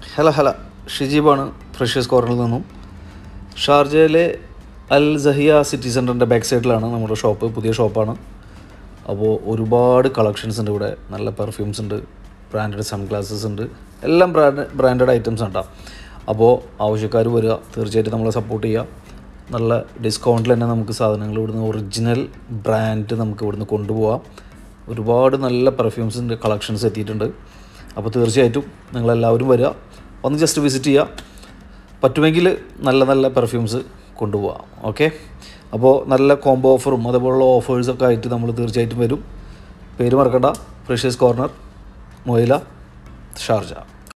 hello hello ഷിജീബാണ് freshers കോർണറിൽ നിന്നും ഷാർജയിലെ അൽ സഹിയ സിറ്റി സെൻറ്ററിൻ്റെ ബാക്ക് സൈഡിലാണ് നമ്മുടെ ഷോപ്പ് പുതിയ ഷോപ്പാണ് അപ്പോൾ ഒരുപാട് കളക്ഷൻസ് ഉണ്ട് ഇവിടെ നല്ല പെർഫ്യൂംസ് ഉണ്ട് ബ്രാൻഡഡ് സൺഗ്ലാസസ് ഉണ്ട് എല്ലാം ബ്രാൻഡ് ബ്രാൻഡഡ് ഐറ്റംസ് ഉണ്ടാവും അപ്പോൾ ആവശ്യക്കാർ വരിക തീർച്ചയായിട്ടും നമ്മളെ സപ്പോർട്ട് ചെയ്യുക നല്ല ഡിസ്കൗണ്ടിൽ തന്നെ നമുക്ക് സാധനങ്ങൾ ഇവിടുന്ന് ഒറിജിനൽ ബ്രാൻഡ് നമുക്ക് ഇവിടുന്ന് കൊണ്ടുപോകാം ഒരുപാട് നല്ല പെർഫ്യൂംസിൻ്റെ കളക്ഷൻസ് എത്തിയിട്ടുണ്ട് അപ്പോൾ തീർച്ചയായിട്ടും നിങ്ങളെല്ലാവരും വരിക ഒന്ന് ജസ്റ്റ് വിസിറ്റ് ചെയ്യുക പറ്റുമെങ്കിൽ നല്ല നല്ല പെർഫ്യൂംസ് കൊണ്ടുപോകാം ഓക്കെ അപ്പോൾ നല്ല കോംബോ ഓഫറും അതുപോലുള്ള ഓഫേഴ്സൊക്കെ ആയിട്ട് നമ്മൾ തീർച്ചയായിട്ടും വരും പേര് മറക്കണ്ട ഫ്രഷേഴ്സ് കോർണർ മൊയില ഷാർജ